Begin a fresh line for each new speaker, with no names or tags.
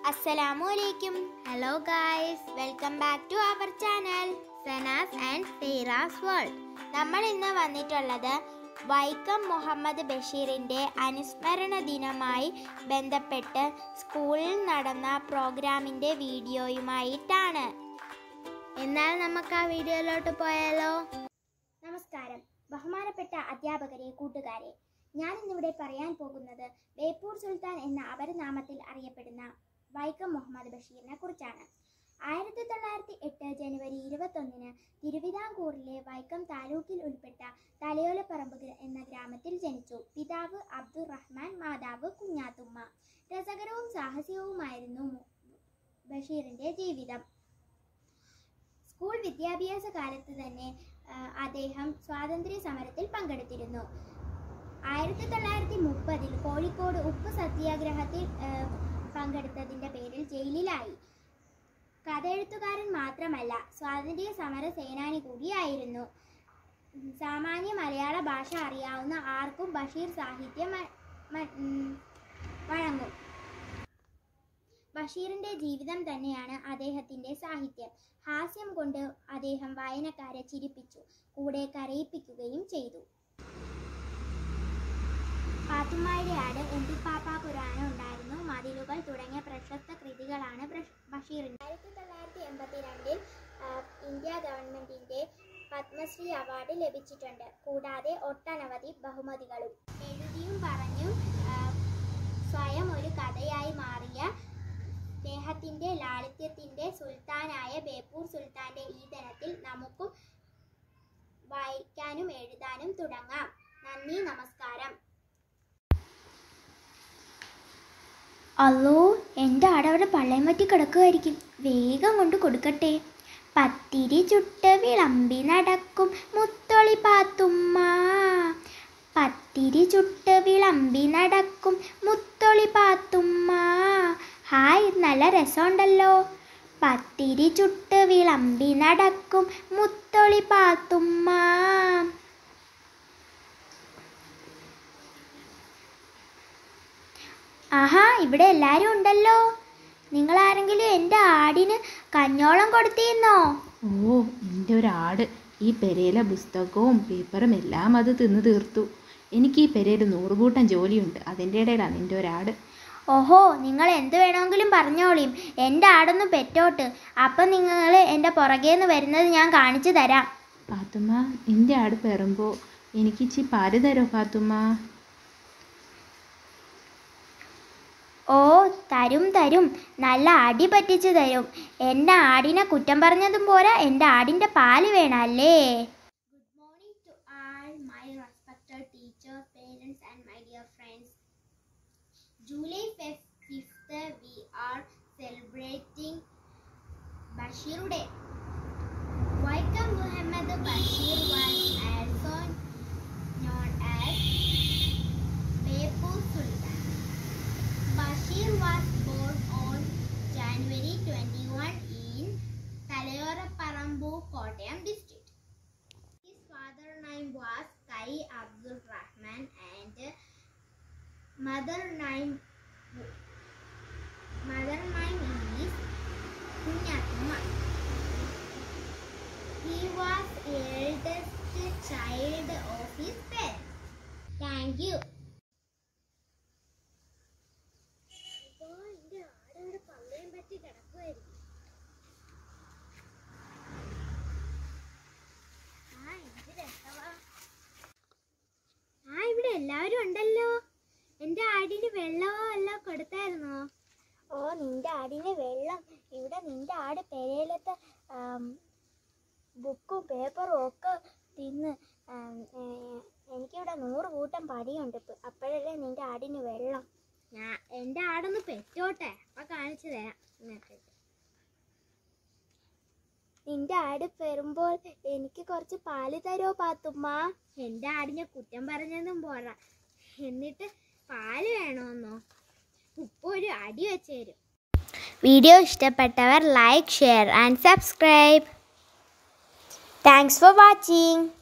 അസ്സലാമു അലൈക്കും hello guys welcome back to our channel Sana's and Seera's world നമ്മൾ ഇന്ന് വന്നിട്ടുള്ളത് വൈക്കം മുഹമ്മദ് ബഷീറിൻ്റെ അനുസ്മരണ ദിനമായി ബന്ധപ്പെട്ട് സ്കൂളിൽ നടന്ന പ്രോഗ്രാമിൻ്റെ വീഡിയോയുമായിട്ടാണ് എന്നാൽ നമുക്ക് ആ വീഡിയോയിലോട്ട് പോയാലോ
നമസ്കാരം ബഹുമാനപ്പെട്ട അധ്യാപകരെ കൂട്ടുകാരെ ഞാൻ ഇന്നിവിടെ പറയാൻ പോകുന്നത് ബേപ്പൂർ സുൽത്താൻ എന്ന അപരനാമത്തിൽ അറിയപ്പെടുന്ന വൈക്കം മുഹമ്മദ് ബഷീറിനെ കുറിച്ചാണ് ആയിരത്തി തൊള്ളായിരത്തി എട്ട് ജനുവരി ഇരുപത്തൊന്നിന് തിരുവിതാംകൂറിലെ വൈക്കം താലൂക്കിൽ ഉൾപ്പെട്ട തലയോലപ്പറമ്പ് എന്ന ഗ്രാമത്തിൽ ജനിച്ചു പിതാവ് അബ്ദുർ റഹ്മാൻ മാതാവ് കുഞ്ഞാത്തുമ്മ രസകരവും സാഹസികവുമായിരുന്നു മു- ബഷീറിന്റെ ജീവിതം സ്കൂൾ വിദ്യാഭ്യാസ കാലത്ത് തന്നെ ആ, അദ്ദേഹം സ്വാതന്ത്ര്യ സമരത്തിൽ പങ്കെടുത്തിരുന്നു ആയിരത്തി തൊള്ളായിരത്തി മുപ്പതിൽ കോഴിക്കോട് ഉപ്പ് സത്യാഗ്രഹത്തിൽ ആ, പങ്കെടുത്തതിൻ്റെ പേരിൽ ജയിലിലായി കഥയെഴുത്തുകാരൻ മാത്രമല്ല സ്വാതന്ത്ര്യ സമര സേനാനി കൂടിയായിരുന്നു ഉം, സാമാന്യ മലയാള ഭാഷ അറിയാവുന്ന ആർക്കും ബഷീർ സാഹിത്യം മ- മ- ഉം, വഴങ്ങും ബഷീറിന്റെ ജീവിതം തന്നെയാണ് അദ്ദേഹത്തിന്റെ സാഹിത്യം ഹാസ്യം കൊണ്ട് അദ്ദേഹം വായനക്കാരെ ചിരിപ്പിച്ചു കൂടെ കരയിപ്പിക്കുകയും ചെയ്തു പാത്തുമ്മായുടെ ആട് എണ്ടിപ്പാപ്പ പുരാണം ഉണ്ടായിരുന്നു മതിലുകൾ തുടങ്ങിയ പ്രശസ്ത കൃതികളാണ് ബ്രഷ്- ബഷീറിന്റെ ആയിരത്തി തൊള്ളായിരത്തി എൺപത്തി രണ്ടിൽ ഇന്ത്യ ഗവൺമെന്റിന്റെ പത്മശ്രീ അവാർഡ് ലഭിച്ചിട്ടുണ്ട് കൂടാതെ ഒട്ടനവധി ബഹുമതികളും എഴുതിയും പറഞ്ഞും ആ, സ്വയം ഒരു കഥയായി മാറിയ സ്നേഹത്തിന്റെ ലാളിത്യത്തിന്റെ സുൽത്താനായ ബേപ്പൂർ സുൽത്താന്റെ ഈ ദിനത്തിൽ നമുക്കും വായിക്കാനും എഴുതാനും തുടങ്ങാം നന്ദി നമസ്കാരം അല്ലോ എൻ്റെ ആടവിടെ പള്ളയം പറ്റി കിടക്കുമായിരിക്കും വേഗം കൊണ്ട് കൊടുക്കട്ടെ പത്തിരി ചുട്ട് വിളമ്പി നടക്കും മുത്തൊളി പാത്തുമ്മ പത്തിരി ചുട്ട് വിളമ്പി നടക്കും മുത്തൊളി പാത്തുമ്മ ഹായ് നല്ല രസമുണ്ടല്ലോ പത്തിരി ചുട്ട് വിളമ്പി നടക്കും മുത്തൊളി പാത്തുമ്മ ആഹാ ഇവിടെ എല്ലാവരും ഉണ്ടല്ലോ നിങ്ങൾ ആരെങ്കിലും എൻ്റെ ആടിന് കഞ്ഞോളം കൊടുത്തിരുന്നോ
ഓ എൻ്റെ ഒരാട് ഈ പെരയിലെ പുസ്തകവും പേപ്പറും എല്ലാം അത് തിന്നു തീർത്തു എനിക്ക് ഈ പെരയിൽ നൂറുകൂട്ടം ജോലിയുണ്ട് അതിൻ്റെ ഇടയിലാണ് എൻ്റെ ഒരാട്
ഓഹോ നിങ്ങൾ എന്ത് വേണമെങ്കിലും പറഞ്ഞോളിയും എൻ്റെ ആടൊന്ന് പെറ്റോട്ട് അപ്പം നിങ്ങൾ എൻ്റെ പുറകേന്ന് വരുന്നത് ഞാൻ കാണിച്ചു തരാം
പാത്തുമ്മ എൻ്റെ ആട് പെറുമ്പോൾ എനിക്ക് ഇച്ചി പാല് തരോ പാത്തുമ്മ
ഓ തരും തരും നല്ല അടി പറ്റിച്ച് തരും എൻ്റെ ആടിനെ കുറ്റം പറഞ്ഞതും പോരാ എൻ്റെ ആടിൻ്റെ പാല് വേണമല്ലേ good morning to all my respected teachers parents and my dear friends July fifth we are celebrating Basheer day Vaikom Muhammad Basheer was also known as Beypore Sultan Bashir was born on January 21 in Talayoraparambu, Kottayam district. His father name was Kai Abdul Rahman and mother name mother name is Kunyatma. He was eldest child of his parents. Thank you. ഇപ്പോ എന്റെ ആടവിടെ പള്ളയും പറ്റി കിടക്കുമായിരിക്കും ആ എന്ത് രസമാ ആ ഇവിടെ എല്ലാവരും ഉണ്ടല്ലോ എന്റെ ആടിന് വെള്ളമോ എല്ലാം കൊടുത്തായിരുന്നോ ഓ നിന്റെ ആടിന് വെള്ളം ഇവിടെ നിന്റെ ആട് പെരയിലത്തെ ആം, ബുക്കും പേപ്പറും ഒക്കെ തിന്ന് ആം, ഏ, എനിക്കിവിടെ നൂറ് കൂട്ടം പടിയുണ്ട് ഇപ്പൊ. അപ്പോഴല്ലേ നിന്റെ ആടിന് വെള്ളം ഞാൻ എൻ്റെ ആടൊന്ന് പെറ്റോട്ടെ അപ്പൊ കാണിച്ചു തരാം നിങ്ങൾക്ക് നിന്റെ ആട് പെറുമ്പോൾ എനിക്ക് കുറച്ച് പാല് തരോ പാത്തുമ്മ എൻ്റെ ആടിനെ കുറ്റം പറഞ്ഞതും പോരാ എന്നിട്ട് പാല് വേണമെന്നോ ഉപ്പ് ഒരു അടി വെച്ച് തരും വീഡിയോ ഇഷ്ടപ്പെട്ടവർ like share and subscribe thanks for watching